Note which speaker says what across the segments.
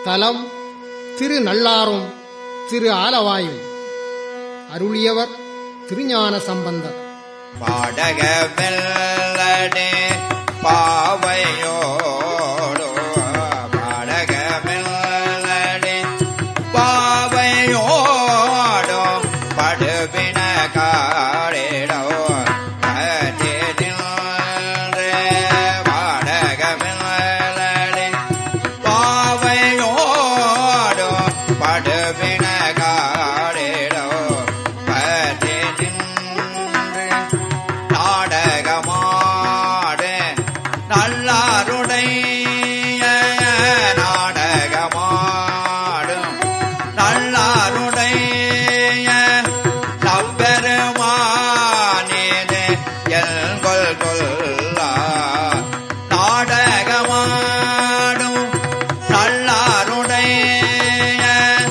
Speaker 1: தலம் திரு நல்லாரும் திரு ஆலவாயும் அருளியவர் திருஞான சம்பந்தர்
Speaker 2: பாடக வெல்லடே பாவையோடு பாடக வெல்லடே பாவையோடு படுபின காடிடோ பாடக வெல்லடே பாவையோடு படுபின காடிடோ பதி நின்று நாடகமாடு நல்லாருடைய நாடகமாடும் நல்லாருடைய நம்பெருமானேனே எல்கொள் கொல்லா நாடகமாடும் நல்லாருடைய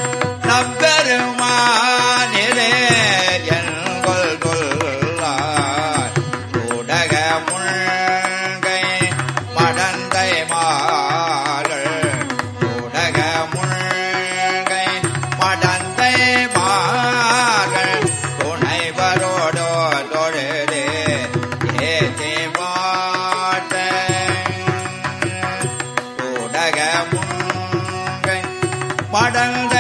Speaker 2: நம்பெருமானிலே எல்கொள் கொல்லார் ஊடக முழ்கை மடந்தை மாகள் ஊடக முழ்கை மடந்தை மாகள் துணைவரோடோ தொழுதே ஏத்தி மாட்ட ஊடக முன்கை மடந்த